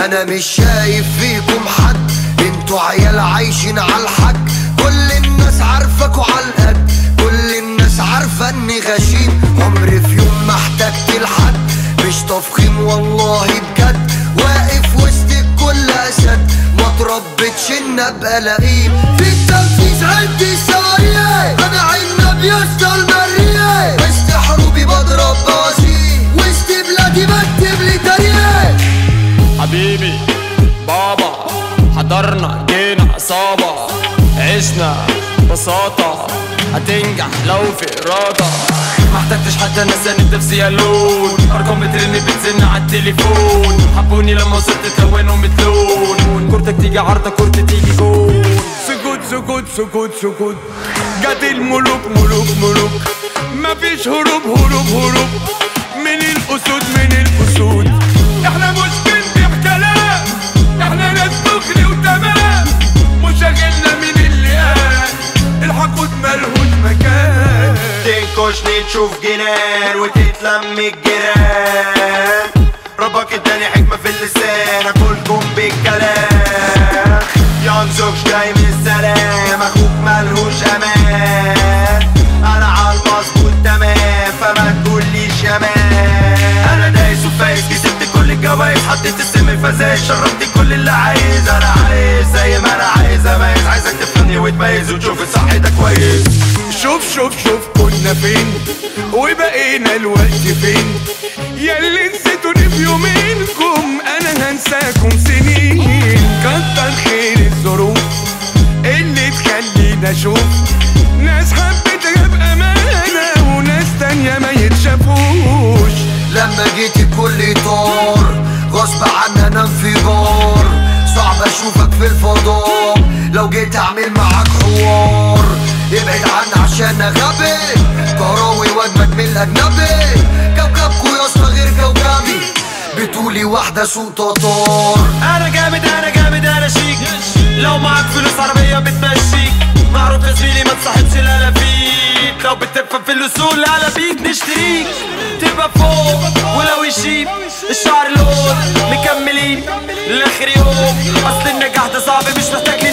انا مش شايف فيكم حد انتوا عيال عايشين على الحد كل الناس عارفاكوا على القد كل الناس عارفة اني غشيم عمري في يوم ما احتجت لحد مش تفخيم والله بجد واقف وسط الكل اسد ما تربتش ان ابقى لئيم في التنفيذ عندي سورية انا عنب يسطا المرية وسط حروبي بضرب بوازيك وسط بلادي بكتب لي تاريخ حبيبي بابا حضرنا جينا عصابة عشنا بساطة هتنجح لو في إرادة ما احتجتش حتى ناس انا نفسي الون ارقام بترن بتزن على التليفون حبوني لما وصلت تلونوا متلون كورتك تيجي عارضة كورتي تيجي جول سكوت سكوت سكوت سكوت جت الملوك ملوك ملوك مفيش هروب هروب هروب من الاسود من الاسود احنا مش بنبيع كلام احنا ناس دغري وتمام مشاغلنا من اللي قال الحقود ملهوش مكان تنكشني تشوف جنان وتتلم الجيران ربك اداني حكمة في اللسان اكلكم بالكلام ينزوكش جاي من السلام اخوك ملهوش امان انا عالمظبوط تمام فما تقوليش يا مان انا دايس وفايز كسبت كل الجوايز حطيت السم في فزايز شربت كل اللي عايز انا عايز زي ما انا عايز اميز عايزك تفهمني وتميز وتشوف الصح ده كويس شوف شوف شوف كنا فين وبقينا الوقت فين ياللي نسيتوني في يومينكم انا هنساكم سنين كتر خير الظروف اللي تخلينا اشوف ناس حبيتها بامانه وناس تانية ما يتشافوش لما جيت الكل طار غصب عني انا انفجار صعب اشوفك في الفضاء لو جيت اعمل معاك حوار ابعد عني عشان غبي كهراوي واجمد من الاجنبي كوكبكو يا اسطى غير كوكبي بتقولي واحدة سوق تطار انا جامد انا جامد انا شيك لو معاك فلوس عربية بتمشيك معروف يا زميلي ما تصاحبش لا فيك لو بتفهم في الاصول لا بيك نشتريك تبقى فوق ولو يشيب الشعر لون مكملين لاخر يوم اصل النجاح ده صعب مش محتاج